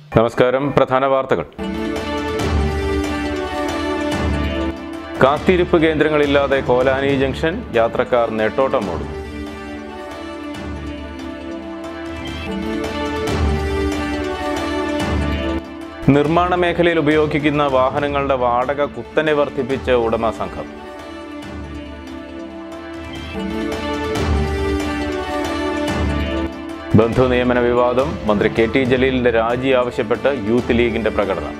നമസ്കാരം പ്രധാന വാർത്തകൾ കാത്തിരിപ്പ് കേന്ദ്രങ്ങളില്ലാതെ കോലാനി ജംഗ്ഷൻ യാത്രക്കാർ നെട്ടോട്ടം ഓടുന്നു നിർമ്മാണ മേഖലയിൽ ഉപയോഗിക്കുന്ന വാഹനങ്ങളുടെ വാടക കുത്തനെ വർദ്ധിപ്പിച്ച് ഉടമ സംഘം ബന്ധു നിയമന വിവാദം മന്ത്രി കെ ടി ജലീലിന്റെ രാജി ആവശ്യപ്പെട്ട് യൂത്ത് ലീഗിന്റെ പ്രകടനം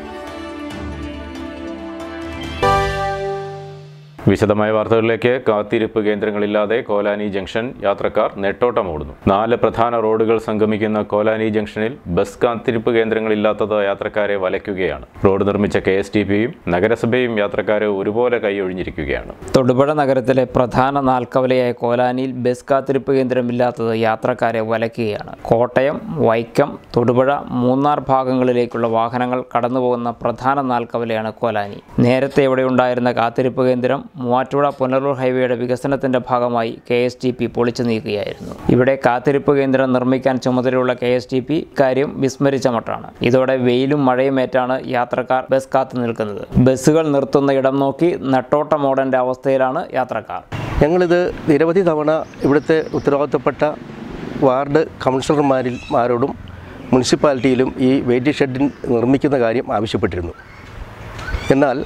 വിശദമായ വാർത്തകളിലേക്ക് കാത്തിരിപ്പ് കേന്ദ്രങ്ങളില്ലാതെ കോലാനി ജംഗ്ഷൻ യാത്രക്കാർ നെട്ടോട്ടം ഓടുന്നു നാല് പ്രധാന റോഡുകൾ സംഗമിക്കുന്ന കോലാനി ജംഗ്ഷനിൽ ബസ് കാത്തിരിപ്പ് കേന്ദ്രങ്ങളില്ലാത്തത് യാത്രക്കാരെ വലയ്ക്കുകയാണ് റോഡ് നിർമ്മിച്ച കെ എസ് ടി പിയും നഗരസഭയും യാത്രക്കാരെ ഒരുപോലെ കൈയൊഴിഞ്ഞിരിക്കുകയാണ് തൊടുപുഴ നഗരത്തിലെ പ്രധാന നാൽക്കവലയായ കോലാനിയിൽ ബസ് കാത്തിരിപ്പ് കേന്ദ്രമില്ലാത്തത് യാത്രക്കാരെ വലയ്ക്കുകയാണ് കോട്ടയം വൈക്കം തൊടുപുഴ മൂന്നാർ ഭാഗങ്ങളിലേക്കുള്ള വാഹനങ്ങൾ കടന്നുപോകുന്ന പ്രധാന നാൽക്കവലയാണ് കോലാനി നേരത്തെ ഇവിടെ ഉണ്ടായിരുന്ന കാത്തിരിപ്പ് കേന്ദ്രം മൂവാറ്റുപുഴ പുനലൂർ ഹൈവേയുടെ വികസനത്തിന്റെ ഭാഗമായി കെ എസ് ടി പി പൊളിച്ചു നീക്കുകയായിരുന്നു ഇവിടെ കാത്തിരിപ്പ് കേന്ദ്രം നിർമ്മിക്കാൻ ചുമതലയുള്ള കെ എസ് ടി പി കാര്യം വിസ്മരിച്ച മട്ടാണ് ഇതോടെ വെയിലും മഴയും ഏറ്റാണ് യാത്രക്കാർ ബസ് കാത്തു നിൽക്കുന്നത് ബസ്സുകൾ നിർത്തുന്ന ഇടം നോക്കി നെട്ടോട്ടമോടേണ്ട അവസ്ഥയിലാണ് യാത്രക്കാർ ഞങ്ങളിത് നിരവധി തവണ ഇവിടുത്തെ ഉത്തരവാദിത്തപ്പെട്ട വാർഡ് കൗൺസിലർമാരിൽ മാരോടും മുനിസിപ്പാലിറ്റിയിലും ഈ വെയിറ്റിംഗ് ഷെഡ് നിർമ്മിക്കുന്ന കാര്യം ആവശ്യപ്പെട്ടിരുന്നു എന്നാൽ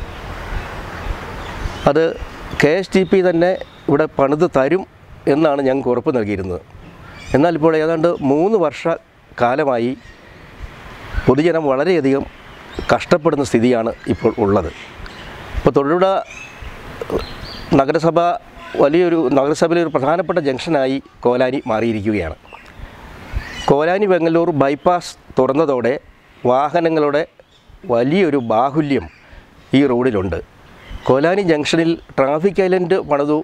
അത് കെ എസ് ടി പി തന്നെ ഇവിടെ പണിത് തരും എന്നാണ് ഞങ്ങൾക്ക് ഉറപ്പ് നൽകിയിരുന്നത് എന്നാൽ ഇപ്പോൾ ഏതാണ്ട് മൂന്ന് വർഷ കാലമായി പൊതുജനം വളരെയധികം കഷ്ടപ്പെടുന്ന സ്ഥിതിയാണ് ഇപ്പോൾ ഉള്ളത് ഇപ്പോൾ തൊഴിലുട നഗരസഭ വലിയൊരു നഗരസഭയിലെ ഒരു പ്രധാനപ്പെട്ട ജംഗ്ഷനായി കോലാനി മാറിയിരിക്കുകയാണ് കോലാനി ബംഗളൂർ ബൈപ്പാസ് തുറന്നതോടെ വാഹനങ്ങളുടെ വലിയൊരു ബാഹുല്യം ഈ റോഡിലുണ്ട് കോലാനി ജംഗ്ഷനിൽ ട്രാഫിക് ഐലൻഡ് പണിതു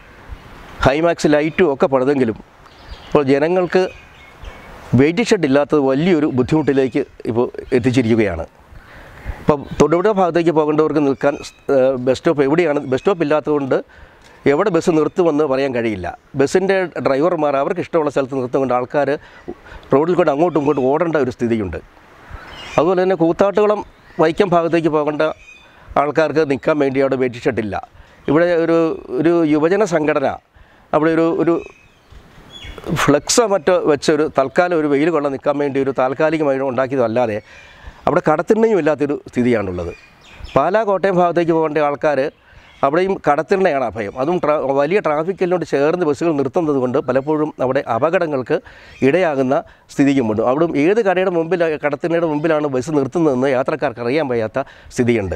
ഹൈമാക്സ് ലൈറ്റും ഒക്കെ പണിതെങ്കിലും ഇപ്പോൾ ജനങ്ങൾക്ക് വെയിറ്റിംഗ് ഷെഡ് ഇല്ലാത്തത് വലിയൊരു ബുദ്ധിമുട്ടിലേക്ക് ഇപ്പോൾ എത്തിച്ചിരിക്കുകയാണ് ഇപ്പം തൊടുപുഴ ഭാഗത്തേക്ക് പോകേണ്ടവർക്ക് നിൽക്കാൻ ഏഹ്, ബസ് സ്റ്റോപ്പ് എവിടെയാണ് ബസ് സ്റ്റോപ്പ് ഇല്ലാത്തതുകൊണ്ട് എവിടെ ബസ് നിർത്തുമെന്ന് പറയാൻ കഴിയില്ല ബസ്സിൻ്റെ ഡ്രൈവർമാർ അവർക്ക് ഇഷ്ടമുള്ള സ്ഥലത്ത് നിർത്തുകൊണ്ട് ആൾക്കാർ റോഡിൽ കൂടെ അങ്ങോട്ടും ഇങ്ങോട്ടും ഓടേണ്ട ഒരു സ്ഥിതിയുണ്ട് അതുപോലെ തന്നെ കൂത്താട്ടുകുളം വൈക്കം ഭാഗത്തേക്ക് പോകേണ്ട ആൾക്കാർക്ക് നിൽക്കാൻ വേണ്ടി അവിടെ വെയിറ്റിംഗ് ഷെഡില്ല ഇവിടെ ഒരു ഒരു യുവജന സംഘടന അവിടെ ഒരു ഒരു ഫ്ലെക്സോ മറ്റോ വെച്ചൊരു തൽക്കാലം ഒരു വെയിൽ കൊള്ള നിൽക്കാൻ വേണ്ടി ഒരു താൽക്കാലികമായി ഉണ്ടാക്കിയതല്ലാതെ അവിടെ കടത്തിണ്ണയും ഇല്ലാത്തൊരു സ്ഥിതിയാണുള്ളത് പാലാ കോട്ടയം ഭാഗത്തേക്ക് പോകേണ്ട ആൾക്കാർ അവിടെയും കടത്തിണ്ണയാണ് അഭയം അതും ട്രാ വലിയ ട്രാഫിക്കിനോട് ചേർന്ന് ബസ്സുകൾ നിർത്തുന്നത് കൊണ്ട് പലപ്പോഴും അവിടെ അപകടങ്ങൾക്ക് ഇടയാകുന്ന സ്ഥിതിയുമുണ്ട് അവിടെ ഏത് കടയുടെ മുമ്പിൽ കടത്തിണ്ണയുടെ മുമ്പിലാണ് ബസ് നിർത്തുന്നതെന്ന് യാത്രക്കാർക്ക് അറിയാൻ വയ്യാത്ത സ്ഥിതിയുണ്ട്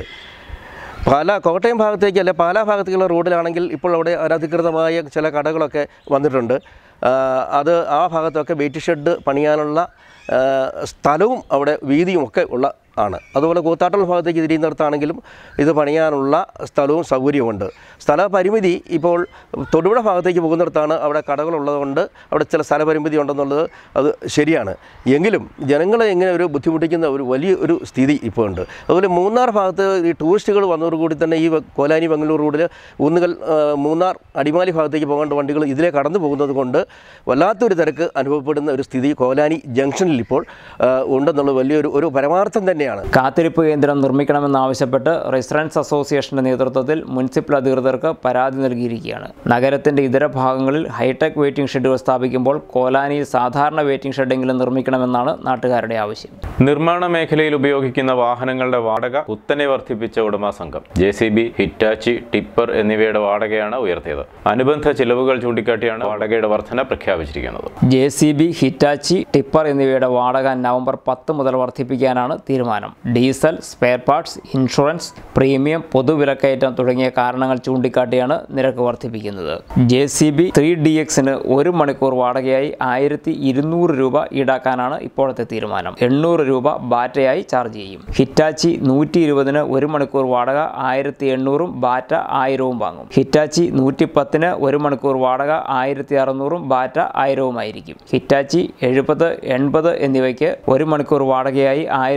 പാലാ കോട്ടയം ഭാഗത്തേക്ക് അല്ലെ പാലാ ഭാഗത്തേക്കുള്ള റോഡിലാണെങ്കിൽ ഇപ്പോൾ അവിടെ അനധികൃതമായ ചില കടകളൊക്കെ വന്നിട്ടുണ്ട് ആ, അത് ആ ഭാഗത്തൊക്കെ വെയിറ്റ് ഷെഡ് പണിയാനുള്ള ആ, സ്ഥലവും അവിടെ വീതിയും ഒക്കെ ഉള്ള ആണ് അതുപോലെ കൂത്താട്ടൽ ഭാഗത്തേക്ക് തിരിയുന്നിടത്താണെങ്കിലും ഇത് പണിയാനുള്ള സ്ഥലവും സൗകര്യവുമുണ്ട് സ്ഥല പരിമിതി ഇപ്പോൾ തൊടുപുഴ ഭാഗത്തേക്ക് പോകുന്നിടത്താണ് അവിടെ കടകളുള്ളതുകൊണ്ട് അവിടെ ചില സ്ഥലപരിമിതി ഉണ്ടെന്നുള്ളത് അത് ശരിയാണ് എങ്കിലും ജനങ്ങളെ ഇങ്ങനെ ഒരു ബുദ്ധിമുട്ടിക്കുന്ന ഒരു വലിയ ഒരു സ്ഥിതി ഇപ്പോൾ ഉണ്ട് അതുപോലെ മൂന്നാർ ഭാഗത്ത് ഈ ടൂറിസ്റ്റുകൾ വന്നതോടുകൂടി തന്നെ ഈ വ- കോലാനി ബംഗളൂർ റോഡിൽ ഒന്നുകൾ ആ, മൂന്നാർ അടിമാലി ഭാഗത്തേക്ക് പോകേണ്ട വണ്ടികൾ ഇതിലെ കടന്നു പോകുന്നത് കൊണ്ട് വല്ലാത്തൊരു തിരക്ക് അനുഭവപ്പെടുന്ന ഒരു സ്ഥിതി കോലാനി ജംഗ്ഷനിൽ ഇപ്പോൾ ആ, ഉണ്ടെന്നുള്ളത് വലിയൊരു ഒരു പരമാർത്ഥം തന്നെയാണ് കാത്തിരിപ്പ് കേന്ദ്രം നിർമ്മിക്കണമെന്നാവശ്യപ്പെട്ട് റെസിഡൻസ് അസോസിയേഷന്റെ നേതൃത്വത്തിൽ മുനിസിപ്പൽ അധികൃതർക്ക് പരാതി നൽകിയിരിക്കുകയാണ് നഗരത്തിന്റെ ഇതര ഭാഗങ്ങളിൽ ഹൈടെക് വെയിറ്റിംഗ് ഷെഡുകൾ സ്ഥാപിക്കുമ്പോൾ കോലാനിയിൽ സാധാരണ വെയിറ്റിംഗ് ഷെഡെങ്കിലും നിർമ്മിക്കണമെന്നാണ് നാട്ടുകാരുടെ ആവശ്യം നിർമ്മാണ മേഖലയിൽ ഉപയോഗിക്കുന്ന വാഹനങ്ങളുടെ വാടക കുത്തനെ വർദ്ധിപ്പിച്ച ഉടമ സംഘം J C B Hitachi tipper എന്നിവയുടെ വാടകയാണ് ഉയർത്തിയത് അനുബന്ധ ചിലവുകൾ ചൂണ്ടിക്കാട്ടിയാണ് വാടകയുടെ വർധന പ്രഖ്യാപിച്ചിരിക്കുന്നത് J C B Hitachi tipper എന്നിവയുടെ വാടക നവംബർ പത്ത് മുതൽ വർദ്ധിപ്പിക്കാനാണ് തീരുമാനം diesel spare parts insurance premium പൊതുവിലക്കയറ്റം തുടങ്ങിയ കാരണങ്ങൾ ചൂണ്ടിക്കാട്ടിയാണ് നിരക്ക് വർദ്ധിപ്പിക്കുന്നത് J C B three D എക്സിന് ഒരു മണിക്കൂർ വാടകയായി ആയിരത്തി ഇരുന്നൂറ് രൂപ ഈടാക്കാനാണ് ഇപ്പോഴത്തെ തീരുമാനം എണ്ണൂറ് രൂപ ബാറ്റയായി ചാർജ് ചെയ്യും ഹിറ്റാച്ചി നൂറ്റി ഇരുപതിന് ഒരു മണിക്കൂർ വാടക ആയിരത്തി എണ്ണൂറും ബാറ്റ ആയിരവും വാങ്ങും ഹിറ്റാച്ചി നൂറ്റി പത്തിന് ഒരു മണിക്കൂർ വാടക ആയിരത്തി അറുന്നൂറും ബാറ്റ ആയിരവുമായിരിക്കും ഹിറ്റാച്ചി എഴുപത് എൺപത് എന്നിവയ്ക്ക് ഒരു മണിക്കൂർ വാടകയായി ആയിരത്തി നാനൂറ്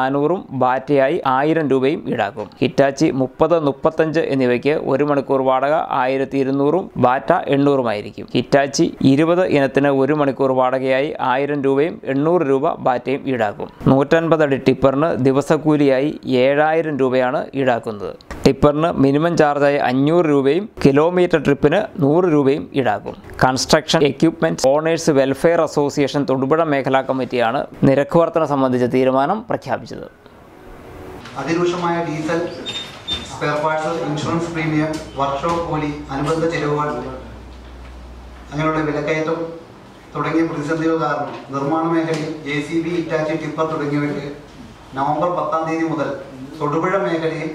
നാനൂറും ബാറ്റയായി ആയിരം രൂപയും ഈടാക്കും ഹിറ്റാച്ചി മുപ്പത് മുപ്പത്തഞ്ച് എന്നിവയ്ക്ക് ഒരു മണിക്കൂർ വാടക ആയിരത്തി ഇരുന്നൂറും ബാറ്റ എണ്ണൂറുമായിരിക്കും ഹിറ്റാച്ചി ഇരുപത് ഇനത്തിന് ഒരു മണിക്കൂർ വാടകയായി ആയിരം രൂപയും എണ്ണൂറ് രൂപ ബാറ്റയും ഈടാക്കും നൂറ്റൻപത് അടി ടിപ്പറിന് ദിവസക്കൂലിയായി ഏഴായിരം രൂപയാണ് ഈടാക്കുന്നത് ടിപ്പറിന് മിനിമം ചാർജായി അഞ്ഞൂറ് രൂപയും കിലോമീറ്റർ ട്രിപ്പിന് നൂറ് രൂപയും ഈടാക്കും construction equipment owners welfare association Thodupuzha മേഖലാ കമ്മിറ്റിയാണ് നിരക്ക് വർധന സംബന്ധിച്ച തീരുമാനം പ്രഖ്യാപിച്ചത് അതിരൂക്ഷമായ diesel spare parts insurance premium workshop കൂലി അനുബന്ധ ചെലവുകൾ അങ്ങനെയുള്ള വിലക്കയറ്റം തുടങ്ങിയ പ്രതിസന്ധികൾ കാരണം നിർമ്മാണ മേഖലയിൽ J C B Hitachi tipper തുടങ്ങിയവയ്ക്ക് നവംബർ പത്താം തീയതി മുതൽ തൊടുപുഴ മേഖലയിൽ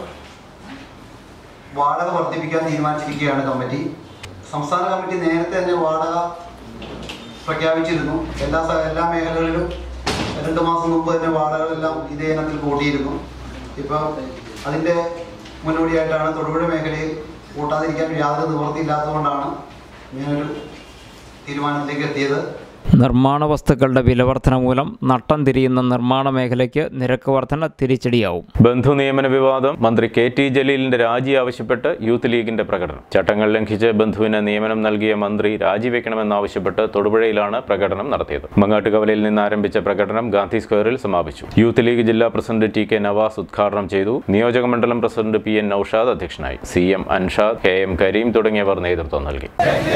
വാടക വർദ്ധിപ്പിക്കാൻ തീരുമാനിച്ചിരിക്കുകയാണ് കമ്മിറ്റി സംസ്ഥാന കമ്മിറ്റി നേരത്തെ തന്നെ വാടക പ്രഖ്യാപിച്ചിരുന്നു എല്ലാ സ- എല്ലാ മേഖലകളിലും രണ്ട് മാസം മുമ്പ് തന്നെ വാടകകളെല്ലാം ഇതേ ഇനത്തിൽ കൂട്ടിയിരുന്നു ഇപ്പോൾ അതിൻ്റെ മുന്നോടിയായിട്ടാണ് തൊടുപുഴ മേഖലയിൽ കൂട്ടാതിരിക്കാൻ യാതൊരു നിവൃത്തിയില്ലാത്തതുകൊണ്ടാണ് ഇങ്ങനൊരു തീരുമാനത്തിലേക്ക് എത്തിയത് നിർമ്മാണ വസ്തുക്കളുടെ വിലവർധന മൂലം നട്ടം തിരിയുന്ന നിർമ്മാണ മേഖലയ്ക്ക് നിരക്ക് വർധന തിരിച്ചടിയാവും ബന്ധു നിയമന വിവാദം മന്ത്രി കെ ടി ജലീലിന്റെ രാജി ആവശ്യപ്പെട്ട് യൂത്ത് ലീഗിന്റെ പ്രകടനം ചട്ടങ്ങൾ ലംഘിച്ച് ബന്ധുവിന് നിയമനം നൽകിയ മന്ത്രി രാജിവെക്കണമെന്നാവശ്യപ്പെട്ട് തൊടുപുഴയിലാണ് പ്രകടനം നടത്തിയത് മങ്ങാട്ടുകവലയിൽ നിന്ന് ആരംഭിച്ച പ്രകടനം ഗാന്ധി സ്ക്വയറിൽ സമാപിച്ചു യൂത്ത് ലീഗ് ജില്ലാ പ്രസിഡന്റ് ടി കെ നവാസ് ഉദ്ഘാടനം ചെയ്തു നിയോജക മണ്ഡലം പ്രസിഡന്റ് പി എൻ നൌഷാദ് അധ്യക്ഷനായി C M Anshad K M Kareem തുടങ്ങിയവർ നേതൃത്വം നൽകി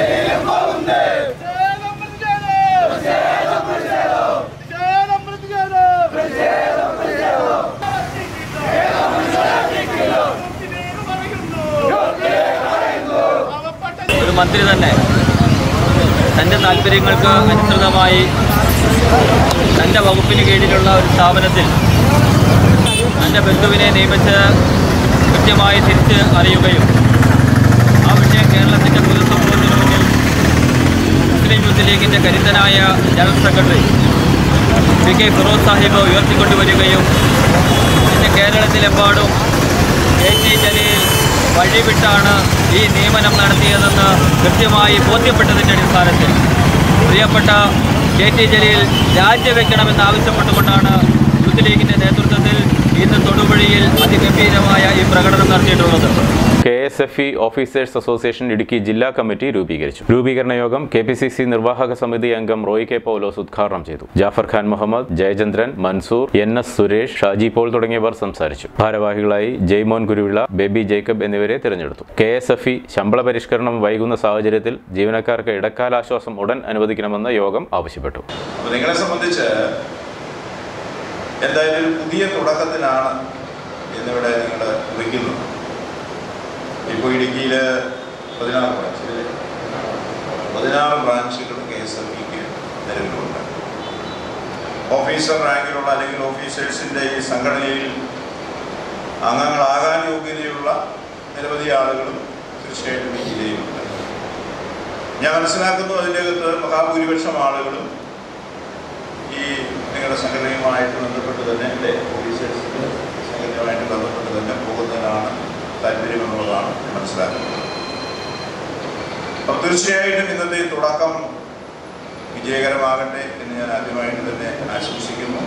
ഒരു മന്ത്രി തന്നെ തൻ്റെ താല്പര്യങ്ങൾക്ക് അനുസൃതമായി തൻ്റെ വകുപ്പിന് കീഴിലുള്ള ഒരു സ്ഥാപനത്തിൽ തൻ്റെ ബന്ധുവിനെ നിയമിച്ച് കൃത്യമായി തിരിച്ച് അറിയുകയും ആ വിഷയം കേരളത്തിൻ്റെ പൊതുസമൂഹത്തിന് മുന്നിൽ മുസ്ലിം യൂത്ത് ലീഗിൻ്റെ കരുത്തനായ general secretary P K Firoz Sahib ഉയർത്തിക്കൊണ്ടുവരികയും ഇന്ന് കേരളത്തിലെമ്പാടും കെ ടി ജലീൽ വഴിവിട്ടാണ് ഈ നിയമനം നടത്തിയതെന്ന് കൃത്യമായി ബോധ്യപ്പെട്ടതിൻ്റെ അടിസ്ഥാനത്തിൽ പ്രിയപ്പെട്ട കെ ടി ജലീൽ രാജിവെക്കണമെന്ന് ആവശ്യപ്പെട്ടുകൊണ്ടാണ് യൂത്ത് ലീഗിൻ്റെ നേതൃത്വത്തിൽ ഇന്ന് തൊടുപുഴയിൽ അതിഗംഭീരമായ ഈ പ്രകടനം നടത്തിയിട്ടുള്ളത് K S F E officers association Idukki ജില്ലാ കമ്മിറ്റി രൂപീകരിച്ചു രൂപീകരണ യോഗം കെ പി സി സി നിർവാഹക സമിതി അംഗം റോയ് കെ പൗലോസ് ഉദ്ഘാടനം ചെയ്തു Jafar Khan Muhammad Jayachandran Mansoor N S Suresh Shaji Paul തുടങ്ങിയവർ സംസാരിച്ചു ഭാരവാഹികളായി ജയ്മോൻ കുരുവിള ബേബി ജേക്കബ് എന്നിവരെ തിരഞ്ഞെടുത്തു കെ എസ് എഫ് ഇ ശമ്പള പരിഷ്കരണം വൈകുന്ന സാഹചര്യത്തിൽ ജീവനക്കാർക്ക് ഇടക്കാലാശ്വാസം ഉടൻ അനുവദിക്കണമെന്ന് യോഗം ആവശ്യപ്പെട്ടു അപ്പോൾ നിങ്ങളെ സംബന്ധിച്ച് എന്തായാലും ഒരു പുതിയ തുടക്കത്തിനാണ് ഇന്നിവിടെ നിങ്ങൾ വിളിക്കുന്നത് ഇപ്പോൾ ഇടുക്കിയിൽ പതിനാറ് ബ്രാഞ്ചുകൾ പതിനാറ് ബ്രാഞ്ചുകൾ കെ എസ് എഫ് ഇക്ക് നിലവിലുണ്ട് ഓഫീസർ റാങ്കിലുള്ള അല്ലെങ്കിൽ ഓഫീസേഴ്സിൻ്റെ ഈ സംഘടനയിൽ അംഗങ്ങളാകാൻ യോഗ്യതയുള്ള നിരവധി ആളുകളും തീർച്ചയായിട്ടും ഈ ജില്ലയിലുണ്ട് ഞാൻ മനസ്സിലാക്കുന്നു അതിൻ്റെ അകത്ത് മഹാഭൂരിപക്ഷം ആളുകളും ഈ നിങ്ങളുടെ സംഘടനയുമായിട്ട് ബന്ധപ്പെട്ട് തന്നെ അല്ലേ ഓഫീസേഴ്സിൻ്റെ സംഘടനയുമായിട്ട് ബന്ധപ്പെട്ട് തന്നെ പോകുന്നതിനാണ് താല്പര്യമെന്നുള്ളതാണ് ഞാൻ മനസ്സിലാക്കുന്നത് അപ്പം തീർച്ചയായിട്ടും ഇന്നത്തെ ഈ തുടക്കം വിജയകരമാകട്ടെ എന്ന് ഞാൻ ആദ്യമായിട്ട് തന്നെ ആശംസിക്കുന്നു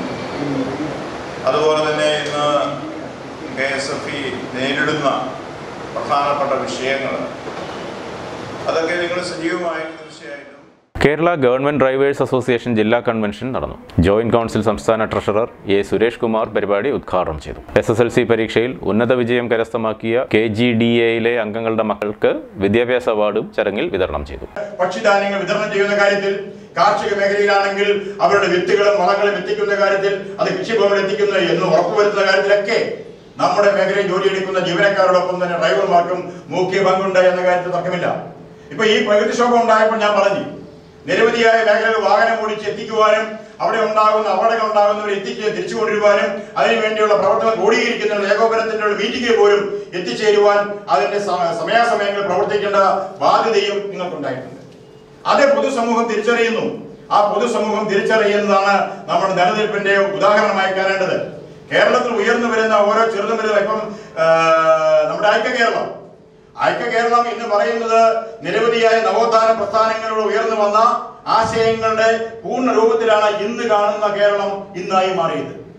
അതുപോലെ തന്നെ ഇന്ന് കെ എസ് എഫ് ഇ നേരിടുന്ന പ്രധാനപ്പെട്ട വിഷയങ്ങൾ അതൊക്കെ നിങ്ങൾ സജീവമായിട്ട് തീർച്ചയായിട്ടും കേരള ഗവൺമെന്റ് ഡ്രൈവേഴ്സ് അസോസിയേഷൻ ജില്ലാ കൺവെൻഷൻ നടന്നു ജോയിന്റ് കൗൺസിൽ സംസ്ഥാന ട്രഷറർ എ സുരേഷ് കുമാർ പരിപാടി ഉദ്ഘാടനം ചെയ്തു എസ് എസ് എൽ സി പരീക്ഷയിൽ ഉന്നത വിജയം കരസ്ഥമാക്കിയ കെ ജി ഡി എയിലെ അംഗങ്ങളുടെ മക്കൾക്ക് വിദ്യാഭ്യാസ അവാർഡും ചടങ്ങിൽ വിതരണം ചെയ്തു ഭക്ഷ്യധാന്യങ്ങൾ വിതരണം ചെയ്യുന്ന കാര്യത്തിൽ കാർഷിക മേഖലയിലാണെങ്കിൽ അവരുടെ വിത്തുകളും വളങ്ങളും എത്തിക്കുന്ന കാര്യത്തിൽ അത് കൃഷിഭവനിൽ എത്തിക്കുന്ന എന്ന് ഉറപ്പുവരുത്തുന്ന കാര്യത്തിലൊക്കെ നമ്മുടെ മേഖലയിൽ ജോലിയെടുക്കുന്ന ജീവനക്കാരോടൊപ്പം തന്നെ ഡ്രൈവർമാർക്കും മുഖ്യ പങ്കുണ്ട് എന്ന കാര്യത്തിൽ തർക്കമില്ല ഇപ്പൊ ഈ പ്രകൃതിക്ഷോഭം ഉണ്ടായപ്പോൾ ഞാൻ പറഞ്ഞു നിരവധിയായ മേഖലകൾ വാഹനം ഓടിച്ച് എത്തിക്കുവാനും അവിടെ ഉണ്ടാകുന്ന അപകടങ്ങൾ ഉണ്ടാകുന്നവരെ എത്തിച്ച് തിരിച്ചു കൊണ്ടുവരുവാനും അതിനുവേണ്ടിയുള്ള പ്രവർത്തനം ക്രോഡീകരിക്കുന്ന ഏകോപനത്തിന്റെ ഒരു മീറ്റിംഗിൽ പോലും എത്തിച്ചേരുവാൻ അതിന്റെ സ- സമയാസമയങ്ങളിൽ പ്രവർത്തിക്കേണ്ട ബാധ്യതയും നിങ്ങൾക്കുണ്ടായിട്ടുണ്ട് അത് പൊതുസമൂഹം തിരിച്ചറിയുന്നു ആ പൊതുസമൂഹം തിരിച്ചറിയുന്നതാണ് നമ്മുടെ നിലനിൽപ്പിന്റെ ഉദാഹരണമായി കാണേണ്ടത് കേരളത്തിൽ ഉയർന്നു വരുന്ന ഓരോ ചെറുതും വലുതും ഇപ്പം ആ, നമ്മുടെ ഐക്യ കേരളം ഐക്യ കേരളം എന്ന് പറയുന്നത് നിരവധിയായ നവോത്ഥാന പ്രസ്ഥാനങ്ങളിലൂടെ ഉയർന്നു വന്ന ആശയങ്ങളുടെ പൂർണ്ണ രൂപത്തിലാണ് ഇന്ന് കാണുന്ന കേരളം ഇന്നായി മാറിയത്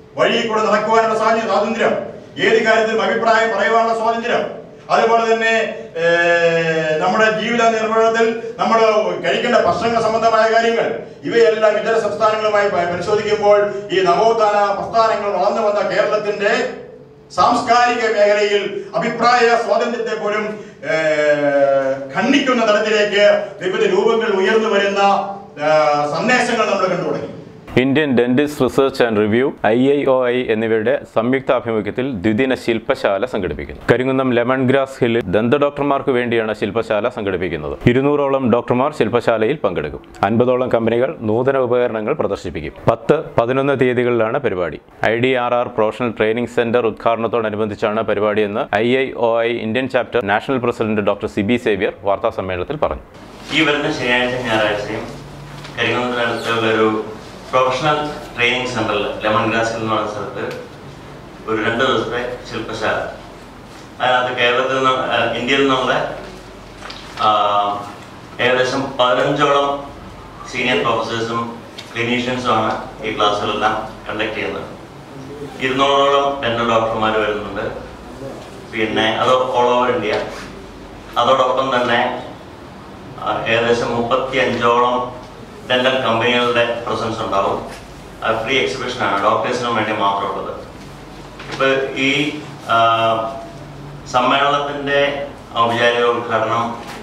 വഴിയിൽ കൂടെ നടക്കുവാനുള്ള സ്വാതന്ത്ര്യ- സ്വാതന്ത്ര്യം ഏത് കാര്യത്തിലും അഭിപ്രായം പറയുവാനുള്ള സ്വാതന്ത്ര്യം അതുപോലെ തന്നെ ഏർ, നമ്മുടെ ജീവിത നിർവഹണത്തിൽ നമ്മൾ കഴിക്കേണ്ട ഭക്ഷണ സംബന്ധമായ കാര്യങ്ങൾ ഇവയെല്ലാം ഇതര സംസ്ഥാനങ്ങളുമായി പ- പരിശോധിക്കുമ്പോൾ ഈ നവോത്ഥാന പ്രസ്ഥാനങ്ങൾ വളർന്നു വന്ന കേരളത്തിന്റെ സാംസ്കാരിക മേഖലയിൽ അഭിപ്രായ സ്വാതന്ത്ര്യത്തെ പോലും ഏർ, ഖണ്ഡിക്കുന്ന തലത്തിലേക്ക് വിവിധ രൂപങ്ങൾ ഉയർന്നു വരുന്ന ഏർ, സന്ദേശങ്ങൾ നമ്മൾ കണ്ടു തുടങ്ങി Indian dentist research and review I I O I എന്നിവയുടെ സംയുക്താഭിമുഖ്യത്തിൽ ദ്വിദിന ശില്പശാല സംഘടിപ്പിക്കുന്നു കരിങ്കുന്നം ലെമൺ ഗ്രാസ് ഹില്ലിൽ ദന്ത ഡോക്ടർമാർക്ക് വേണ്ടിയാണ് ശില്പശാല സംഘടിപ്പിക്കുന്നത് ഇരുന്നൂറോളം ഡോക്ടർമാർ ശില്പശാലയിൽ പങ്കെടുക്കും അൻപതോളം കമ്പനികൾ നൂതന ഉപകരണങ്ങൾ പ്രദർശിപ്പിക്കും പത്ത് പതിനൊന്ന് തീയതികളിലാണ് പരിപാടി I D R R professional training centre ഉദ്ഘാടനത്തോടനുബന്ധിച്ചാണ് പരിപാടിയെന്ന് I I O I Indian chapter national president doctor Siby Xavier വാർത്താ സമ്മേളനത്തിൽ പറഞ്ഞു ഈ വരുന്ന ശനിയാഴ്ച ഞായറാഴ്ചയും കരിങ്ങന്നതിനടുത്തുള്ള ഒരു പ്രൊഫഷണൽ ട്രെയിനിങ് സെന്ററിൽ ലെമൺ ഗ്രാസിൽ എന്ന് പറയുന്ന സ്ഥലത്ത് ഒരു രണ്ട് ദിവസത്തെ ശില്പശാല അതിനകത്ത് കേരളത്തിൽ നിന്ന് ആ, ഇന്ത്യയിൽ നിന്നുള്ള ആ, ഏകദേശം പതിനഞ്ചോളം സീനിയർ പ്രൊഫസേഴ്സും ക്ലിനീഷ്യൻസുമാണ് ഈ ക്ലാസ്സുകളെല്ലാം കണ്ടക്ട് ചെയ്യുന്നത് ഇരുന്നൂറോളം ഡെന്റൽ ഡോക്ടർമാർ വരുന്നുണ്ട് പിന്നെ അത് ഓൾ ഓവർ ഇന്ത്യ അതോടൊപ്പം തന്നെ ആ, ഏകദേശം മുപ്പത്തി അഞ്ചോളം ഡെന്റൽ കമ്പനികളുടെ പ്രസൻസ് ഉണ്ടാവും ഫ്രീ എക്സിബിഷൻ ആണ് ഡോക്ടേഴ്സിനും വേണ്ടി മാത്രമുള്ളത് ഇപ്പൊ ഈ ആ, സമ്മേളനത്തിന്റെ ഔപചാരിക ഉദ്ഘാടനം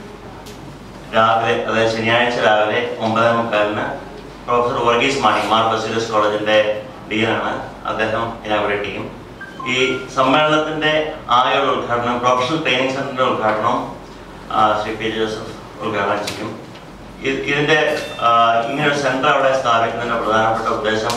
രാവിലെ അതായത് ശനിയാഴ്ച രാവിലെ ഒമ്പതേ മുക്കാലിന് പ്രൊഫസർ വർഗീസ് മാണി മാർ ബസീലസ് കോളേജിന്റെ ഡീനാണ് അദ്ദേഹം ഇനാഗുറേറ്റ് ചെയ്യും ഈ സമ്മേളനത്തിന്റെ ആയുള്ള ഉദ്ഘാടനം പ്രൊഫഷണൽ ട്രെയിനിങ് സെന്ററിന്റെ ഉദ്ഘാടനം ആ, ശ്രീ പി ജോസഫ് ഉദ്ഘാടനം ചെയ്യും ഇ- ഇതിന്റെ ആ, ഇങ്ങനെ ഒരു സെന്റർ അവിടെ സ്ഥാപിക്കുന്നതിന്റെ പ്രധാനപ്പെട്ട ഉദ്ദേശം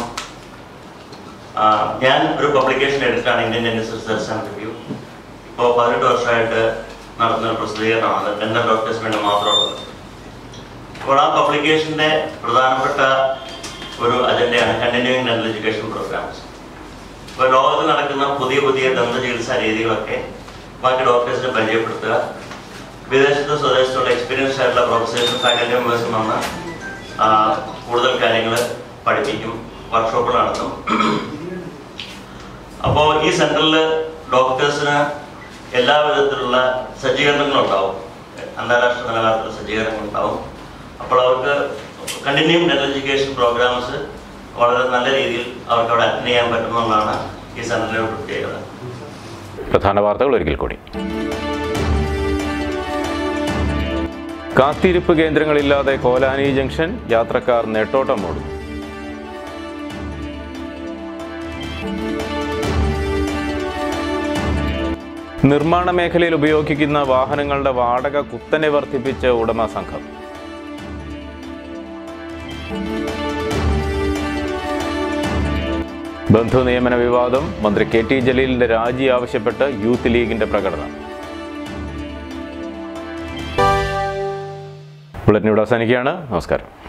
ആ, ഞാൻ ഒരു പബ്ലിക്കേഷൻ എടുത്താണ് Indian dentist research and review ഇപ്പോൾ പതിനെട്ട് വർഷമായിട്ട് നടത്തുന്ന ഒരു പ്രസിദ്ധീകരണമാണ് ഡെന്റൽ ഡോക്ടേഴ്സിന് വേണ്ടി മാത്രമുള്ളത് അപ്പോൾ ആ പബ്ലിക്കേഷന്റെ പ്രധാനപ്പെട്ട ഒരു അജണ്ടയാണ് കണ്ടിന്യൂയിങ് ഡെന്റൽ എഡ്യൂക്കേഷൻ പ്രോഗ്രാംസ് ഇപ്പോൾ ലോകത്ത് നടക്കുന്ന പുതിയ പുതിയ ദന്ത ചികിത്സാ രീതികളൊക്കെ ബാക്കി ഡോക്ടേഴ്സിനെ പരിചയപ്പെടുത്തുക വിദേശത്ത് സ്വദേശത്തുള്ള എക്സ്പീരിയൻസ് ആയിട്ടുള്ള പ്രൊഫസേഴ്സും ഫാക്കൽറ്റി മെമ്പേഴ്സും വന്ന് ആ, കൂടുതൽ കാര്യങ്ങൾ പഠിപ്പിക്കും വർക്ക്ഷോപ്പുകൾ നടത്തും അപ്പോൾ ഈ സെന്ററിൽ ഡോക്ടേഴ്സിന് എല്ലാ വിധത്തിലുള്ള സജ്ജീകരണങ്ങളും ഉണ്ടാവും അന്താരാഷ്ട്ര നിലവാരത്തിലുള്ള സജ്ജീകരണങ്ങൾ ഉണ്ടാവും അപ്പോൾ അവർക്ക് കണ്ടിന്യൂ ഡെന്റൽ എഡ്യൂക്കേഷൻ പ്രോഗ്രാംസ് വളരെ നല്ല രീതിയിൽ അവർക്ക് അവിടെ അറ്റൻഡ് ചെയ്യാൻ പറ്റുമെന്നുള്ളതാണ് ഈ സെന്ററിന്റെ ഒരു പ്രത്യേകത പ്രധാന വാർത്തകൾ ഒരിക്കൽ കൂടി കാത്തിരിപ്പ് കേന്ദ്രങ്ങളില്ലാതെ കോലാനി ജംഗ്ഷൻ യാത്രക്കാർ നെട്ടോട്ടം ഓടും നിർമ്മാണ മേഖലയിൽ ഉപയോഗിക്കുന്ന വാഹനങ്ങളുടെ വാടക കുത്തനെ വർദ്ധിപ്പിച്ച് ഉടമ സംഘം ബന്ധു നിയമന വിവാദം മന്ത്രി കെ ടി ജലീലിന്റെ രാജി ആവശ്യപ്പെട്ട് യൂത്ത് ലീഗിന്റെ പ്രകടനം ബുള്ളറ്റിൻ ഇവിടെ അവസാനിക്കുകയാണ് നമസ്കാരം